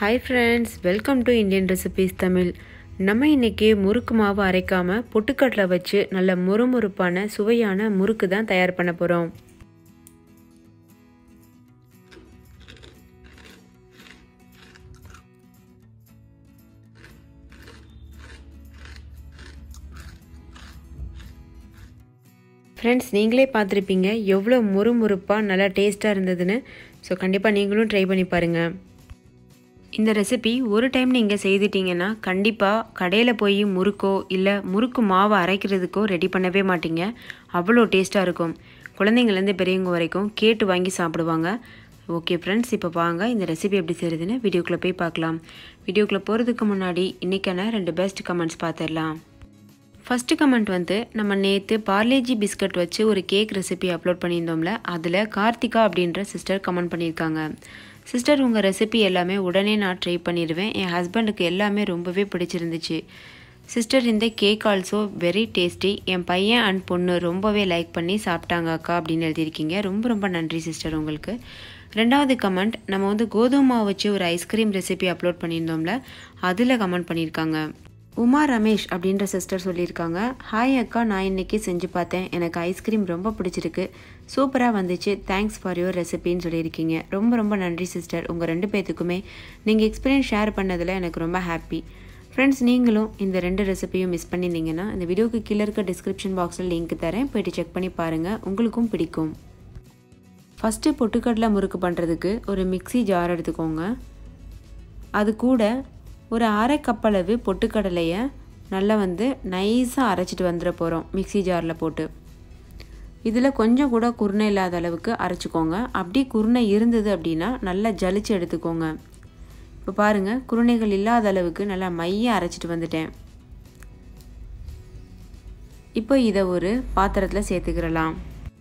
hi friends welcome to Indian recipes Tamil நம்ம இன்றைக்கி முறுக்கு மாவு அரைக்காமல் பொட்டுக்கடலை வச்சு நல்ல முறுமுறுப்பான சுவையான முறுக்கு தான் தயார் பண்ண போகிறோம் ஃப்ரெண்ட்ஸ் நீங்களே பார்த்துருப்பீங்க எவ்வளோ முறுமுறுப்பாக நல்லா டேஸ்ட்டாக இருந்ததுன்னு ஸோ கண்டிப்பாக நீங்களும் ட்ரை பண்ணி பாருங்கள் இந்த ரெசிபி ஒரு டைம் நீங்கள் செய்துட்டீங்கன்னா கண்டிப்பாக கடையில் போய் முறுக்கோ இல்லை முறுக்கு மாவை அரைக்கிறதுக்கோ ரெடி பண்ணவே மாட்டீங்க அவ்வளோ டேஸ்ட்டாக இருக்கும் குழந்தைங்கள்லேருந்து பெரியவங்க வரைக்கும் கேட்டு வாங்கி சாப்பிடுவாங்க ஓகே ஃப்ரெண்ட்ஸ் இப்போ வாங்க இந்த ரெசிபி எப்படி செய்கிறதுன்னு வீடியோக்குள்ளே போய் பார்க்கலாம் வீடியோக்குள்ளே போகிறதுக்கு முன்னாடி இன்றைக்கான ரெண்டு பெஸ்ட் கமெண்ட்ஸ் பார்த்துடலாம் ஃபஸ்ட்டு கமெண்ட் வந்து நம்ம நேற்று பார்லேஜி பிஸ்கட் வச்சு ஒரு கேக் ரெசிபி அப்லோட் பண்ணியிருந்தோம்ல அதில் கார்த்திகா அப்படின்ற சிஸ்டர் கமெண்ட் பண்ணியிருக்காங்க சிஸ்டர் உங்கள் ரெசிபி எல்லாமே உடனே நான் ட்ரை பண்ணிடுவேன் என் ஹஸ்பண்டுக்கு எல்லாமே ரொம்பவே பிடிச்சிருந்துச்சு சிஸ்டர் இந்த கேக் ஆல்சோ வெரி டேஸ்டி என் பையன் அண்ட் பொண்ணு ரொம்பவே லைக் பண்ணி சாப்பிட்டாங்க அக்கா அப்படின்னு எழுதியிருக்கீங்க ரொம்ப ரொம்ப நன்றி சிஸ்டர் உங்களுக்கு ரெண்டாவது கமெண்ட் நம்ம வந்து கோதுமை மாவு வச்சு ஒரு ஐஸ்கிரீம் ரெசிபி அப்லோட் பண்ணியிருந்தோம்ல அதில் கமெண்ட் பண்ணியிருக்காங்க உமா ரமேஷ் அப்படின்ற சிஸ்டர் சொல்லியிருக்காங்க ஹாய் அக்கா நான் இன்றைக்கி செஞ்சு பார்த்தேன் எனக்கு ஐஸ்கிரீம் ரொம்ப பிடிச்சிருக்கு சூப்பராக வந்துச்சு தேங்க்ஸ் ஃபார் யுவர் ரெசிபின்னு சொல்லியிருக்கீங்க ரொம்ப ரொம்ப நன்றி சிஸ்டர் உங்கள் ரெண்டு பேர்த்துக்குமே நீங்கள் எக்ஸ்பீரியன்ஸ் ஷேர் பண்ணதில் எனக்கு ரொம்ப ஹாப்பி ஃப்ரெண்ட்ஸ் நீங்களும் இந்த ரெண்டு ரெசிபியும் மிஸ் பண்ணியிருந்தீங்கன்னா இந்த வீடியோக்கு கீழே இருக்க டிஸ்கிரிப்ஷன் பாக்ஸில் லிங்க் தரேன் போயிட்டு செக் பண்ணி பாருங்கள் உங்களுக்கும் பிடிக்கும் ஃபஸ்ட்டு பொட்டுக்கடலை முறுக்கு பண்ணுறதுக்கு ஒரு மிக்சி ஜார் எடுத்துக்கோங்க அது கூட ஒரு அரை கப்பளவு பொட்டுக்கடலையை நல்லா வந்து நைஸாக அரைச்சிட்டு வந்துட போகிறோம் மிக்சி ஜாரில் போட்டு இதில் கொஞ்சம் கூட குருணை இல்லாத அளவுக்கு அரைச்சிக்கோங்க அப்படி குருணை இருந்தது அப்படின்னா நல்லா ஜலிச்சு எடுத்துக்கோங்க இப்போ பாருங்கள் குருணைகள் இல்லாத அளவுக்கு நல்லா மைய அரைச்சிட்டு வந்துட்டேன் இப்போ இதை ஒரு பாத்திரத்தில் சேர்த்துக்கிறலாம்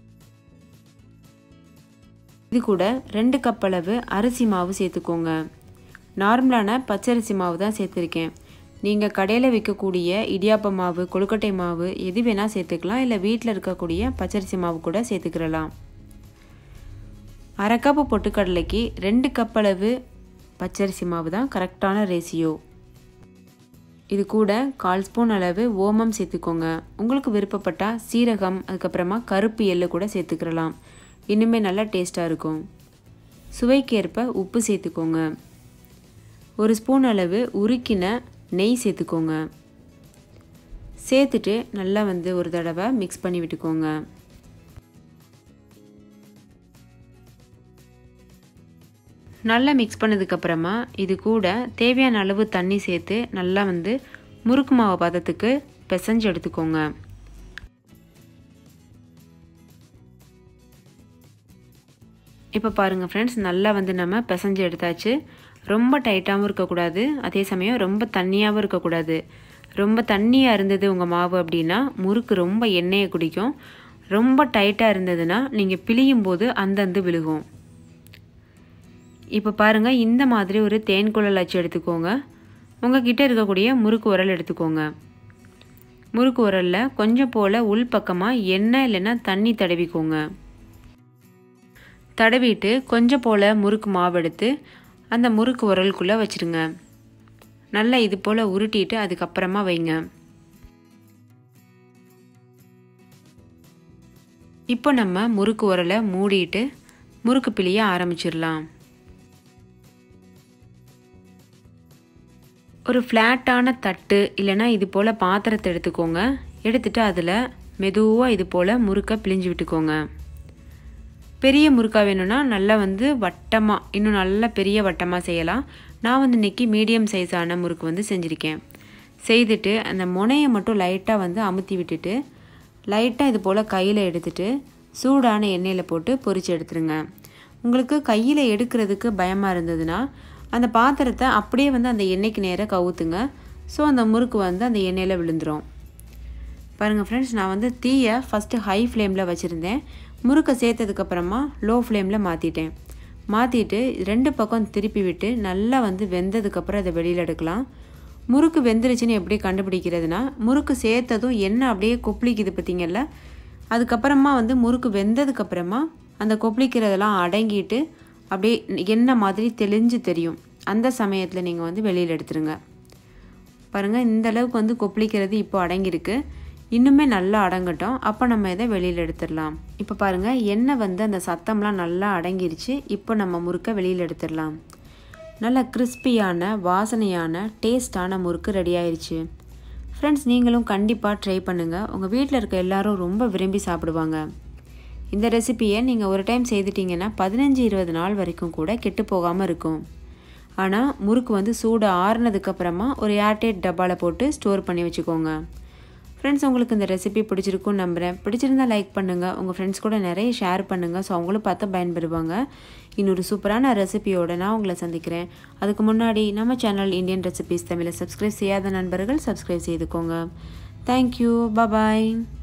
இது கூட ரெண்டு கப் அளவு அரிசி மாவு சேர்த்துக்கோங்க நார்மலான பச்சரிசி மாவு தான் சேர்த்துருக்கேன் நீங்கள் கடையில் விற்கக்கூடிய இடியாப்ப மாவு கொழுக்கட்டை மாவு எது வேணால் சேர்த்துக்கலாம் இல்லை வீட்டில் இருக்கக்கூடிய பச்சரிசி மாவு கூட சேர்த்துக்கிறலாம் அரை கப்பு பொட்டுக்கடலைக்கு ரெண்டு கப் அளவு பச்சரிசி மாவு தான் கரெக்டான ரேசியோ இது கூட கால் ஸ்பூன் அளவு ஓமம் சேர்த்துக்கோங்க உங்களுக்கு விருப்பப்பட்டால் சீரகம் அதுக்கப்புறமா கருப்பு எள்ளு கூட சேர்த்துக்கிறலாம் இன்னுமே நல்லா டேஸ்ட்டாக இருக்கும் சுவைக்கேற்ப உப்பு சேர்த்துக்கோங்க ஒரு ஸ்பூன் அளவு உருக்கின நெய் சேர்த்துக்கோங்க சேர்த்துட்டு நல்லா வந்து ஒரு தடவை மிக்ஸ் பண்ணி விட்டுக்கோங்க நல்லா மிக்ஸ் பண்ணதுக்கப்புறமா இது கூட தேவையான அளவு தண்ணி சேர்த்து நல்லா வந்து முறுக்கு மாவு பதத்துக்கு பிசைஞ்சு எடுத்துக்கோங்க இப்போ பாருங்கள் ஃப்ரெண்ட்ஸ் நல்லா வந்து நம்ம பிசைஞ்சு எடுத்தாச்சு ரொம்ப டைட்டாகவும் இருக்கக்கூடாது அதே சமயம் ரொம்ப தண்ணியாகவும் இருக்கக்கூடாது ரொம்ப தண்ணியாக இருந்தது உங்கள் மாவு அப்படின்னா முறுக்கு ரொம்ப எண்ணெயை குடிக்கும் ரொம்ப டைட்டாக இருந்ததுன்னா நீங்கள் பிழியும் போது அந்தந்து விழுகும் இப்போ பாருங்கள் இந்த மாதிரி ஒரு தேன் குழல் அச்சு எடுத்துக்கோங்க உங்கள் கிட்டே இருக்கக்கூடிய முறுக்கு உரல் எடுத்துக்கோங்க முறுக்கு உரலில் கொஞ்சம் போல் உள் பக்கமாக எண்ணெய் இல்லைன்னா தண்ணி தடவிக்கோங்க தடவிட்டு கொஞ்சம் போல் முறுக்கு மாவு எடுத்து அந்த முறுக்கு உரலுக்குள்ளே வச்சுருங்க நல்லா இது போல் உருட்டிட்டு அதுக்கப்புறமா வைங்க இப்போ நம்ம முறுக்கு உரலை மூடிட்டு முறுக்கு பிழிய ஆரம்பிச்சிடலாம் ஒரு ஃப்ளாட்டான தட்டு இல்லைன்னா இது போல் பாத்திரத்தை எடுத்துக்கோங்க எடுத்துட்டு அதில் மெதுவாக இது போல் முறுக்கை பிழிஞ்சு விட்டுக்கோங்க பெரிய முறுக்காக வேணும்னா நல்லா வந்து வட்டமாக இன்னும் நல்லா பெரிய வட்டமாக செய்யலாம் நான் வந்து இன்றைக்கி மீடியம் சைஸான முறுக்கு வந்து செஞ்சுருக்கேன் செய்துட்டு அந்த முனையை மட்டும் லைட்டாக வந்து அமுத்தி விட்டுட்டு லைட்டாக இது போல் கையில் எடுத்துட்டு சூடான எண்ணெயில் போட்டு பொரித்து எடுத்துருங்க உங்களுக்கு கையில் எடுக்கிறதுக்கு பயமாக இருந்ததுன்னா அந்த பாத்திரத்தை அப்படியே வந்து அந்த எண்ணெய்க்கு நேராக கவுத்துங்க ஸோ அந்த முறுக்கு வந்து அந்த எண்ணெயில் விழுந்துடும் பாருங்கள் ஃப்ரெண்ட்ஸ் நான் வந்து தீயை ஃபஸ்ட்டு ஹை ஃப்ளேமில் வச்சுருந்தேன் முறுக்கை சேர்த்ததுக்கப்புறமா லோ ஃப்ளேமில் மாற்றிட்டேன் மாற்றிட்டு ரெண்டு பக்கம் திருப்பி விட்டு நல்லா வந்து வெந்ததுக்கப்புறம் அதை வெளியில் எடுக்கலாம் முறுக்கு வெந்துருச்சுன்னு எப்படி கண்டுபிடிக்கிறதுனா முறுக்கு சேர்த்ததும் எண்ணெய் அப்படியே கொப்பளிக்குது பார்த்தீங்கல்ல அதுக்கப்புறமா வந்து முறுக்கு வெந்ததுக்கப்புறமா அந்த கொப்பளிக்கிறதெல்லாம் அடங்கிட்டு அப்படியே எண்ணெய் மாதிரி தெளிஞ்சு தெரியும் அந்த சமயத்தில் நீங்கள் வந்து வெளியில் எடுத்துருங்க பாருங்கள் இந்த அளவுக்கு வந்து கொப்பளிக்கிறது இப்போ அடங்கியிருக்கு இன்னுமே நல்லா அடங்கட்டும் அப்போ நம்ம இதை வெளியில் எடுத்துடலாம் இப்போ பாருங்கள் எண்ணெய் வந்து அந்த சத்தம்லாம் நல்லா அடங்கிருச்சு இப்போ நம்ம முறுக்கை வெளியில் எடுத்துடலாம் நல்ல கிறிஸ்பியான வாசனையான டேஸ்டான முறுக்கு ரெடி ஆயிடுச்சு ஃப்ரெண்ட்ஸ் நீங்களும் கண்டிப்பாக ட்ரை பண்ணுங்கள் உங்கள் வீட்டில் இருக்க எல்லாரும் ரொம்ப விரும்பி சாப்பிடுவாங்க இந்த ரெசிப்பியை நீங்கள் ஒரு டைம் செய்துட்டிங்கன்னா பதினஞ்சு இருபது நாள் வரைக்கும் கூட கெட்டு போகாமல் இருக்கும் ஆனால் முறுக்கு வந்து சூடு ஆறுனதுக்கப்புறமா ஒரு ஏர்டைட் டப்பாவில் போட்டு ஸ்டோர் பண்ணி வச்சுக்கோங்க ஃப்ரெண்ட்ஸ் உங்களுக்கு இந்த ரெசிபி பிடிச்சிருக்குன்னு நம்புகிறேன் பிடிச்சிருந்தா லைக் பண்ணுங்கள் உங்கள் ஃப்ரெண்ட்ஸ் கூட நிறைய ஷேர் பண்ணுங்கள் ஸோ அவங்களும் பார்த்து பயன்பெறுவாங்க இன்னொரு சூப்பரான ரெசிபியோட நான் உங்களை சந்திக்கிறேன் அதுக்கு முன்னாடி நம்ம சேனல் இந்தியன் ரெசிபிஸ் தமிழை சப்ஸ்கிரைப் செய்யாத நண்பர்கள் சப்ஸ்கிரைப் செய்துக்கோங்க தேங்க்யூ பபாய்